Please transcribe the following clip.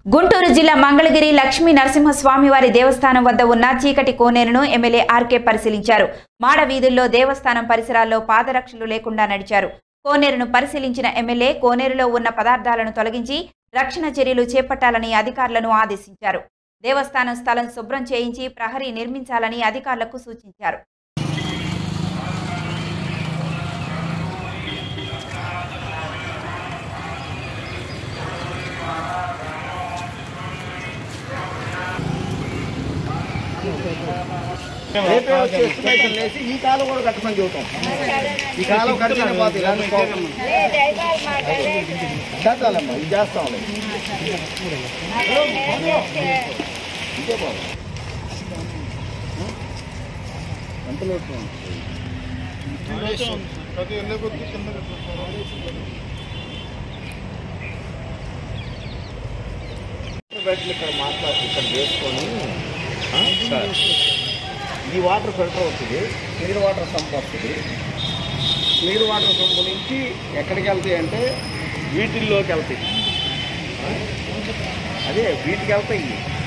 గుంటూరు జిల్లా మంగళగిరి లక్ష్మీ నరసింహస్వామివారి దేవస్థానం వద్ద ఉన్న చీకటి కోనేరును ఎమ్మెల్యే ఆర్కే పరిశీలించారు మాడ వీధుల్లో దేవస్థానం పరిసరాల్లో పాదరక్షలు లేకుండా నడిచారు కోనేరును పరిశీలించిన ఎమ్మెల్యే కోనేరులో ఉన్న పదార్థాలను తొలగించి రక్షణ చర్యలు చేపట్టాలని అధికారులను ఆదేశించారు దేవస్థానం స్థలం శుభ్రం చేయించి ప్రహరీ నిర్మించాలని అధికారులకు సూచించారు రేపే వచ్చి ఎస్టిమేషన్ వేసి ఈ కాలం కూడా కట్టమని చెబుతాం ఈ కాలం కట్టిన పోతే ఇలాంటి ప్రాబ్లం కట్టాలమ్మా ఇది చేస్తాం ఇంకే బాబు ఎంత లోటు బెడ్లు ఇక్కడ మాట్లాడి ఇక్కడ వేసుకొని ఆ, సార్ ఈ వాటర్ ఫిల్టర్ అవుతుంది క్లియర్ వాటర్ సంప్ వస్తుంది క్లియర్ వాటర్ సంప్ నుంచి ఎక్కడికి వెళ్తాయి అంటే వీటిల్లోకి వెళ్తాయి ఆ? అదే వీటికి వెళ్తాయి